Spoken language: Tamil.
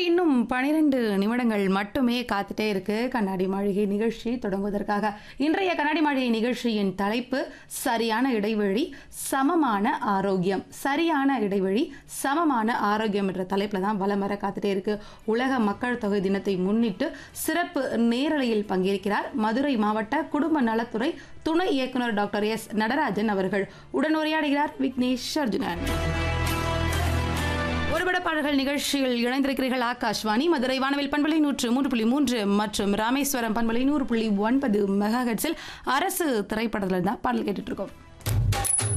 இன்னும் பனிரெண்டு நிமிடங்கள் மட்டுமே காத்துட்டே இருக்கு கண்ணாடி மாளிகை நிகழ்ச்சி தொடங்குவதற்காக இன்றைய கண்ணாடி மாளிகை நிகழ்ச்சியின் தலைப்பு சரியான இடைவெளி சமமான ஆரோக்கியம் சரியான இடைவெளி சமமான ஆரோக்கியம் என்ற தலைப்பில் தான் வலம் வர காத்துட்டே இருக்கு உலக மக்கள் தொகை தினத்தை முன்னிட்டு சிறப்பு நேரலையில் பங்கேற்கிறார் மதுரை மாவட்ட குடும்ப நலத்துறை துணை இயக்குனர் டாக்டர் எஸ் நடராஜன் அவர்கள் உடன் உரையாடுகிறார் விக்னேஷ் அர்ஜுனன் ஒருபட பாடல்கள் நிகழ்ச்சியில் இணைந்திருக்கிறீர்கள் ஆகாஷ்வாணி மதுரை வானவில் பண்பலை நூற்று மூன்று புள்ளி மூன்று மற்றும் ராமேஸ்வரம் பண்பலை நூறு புள்ளி ஒன்பது மெகா அரசு திரைப்படத்தில் தான் பாடல் கேட்டுட்டு இருக்கோம்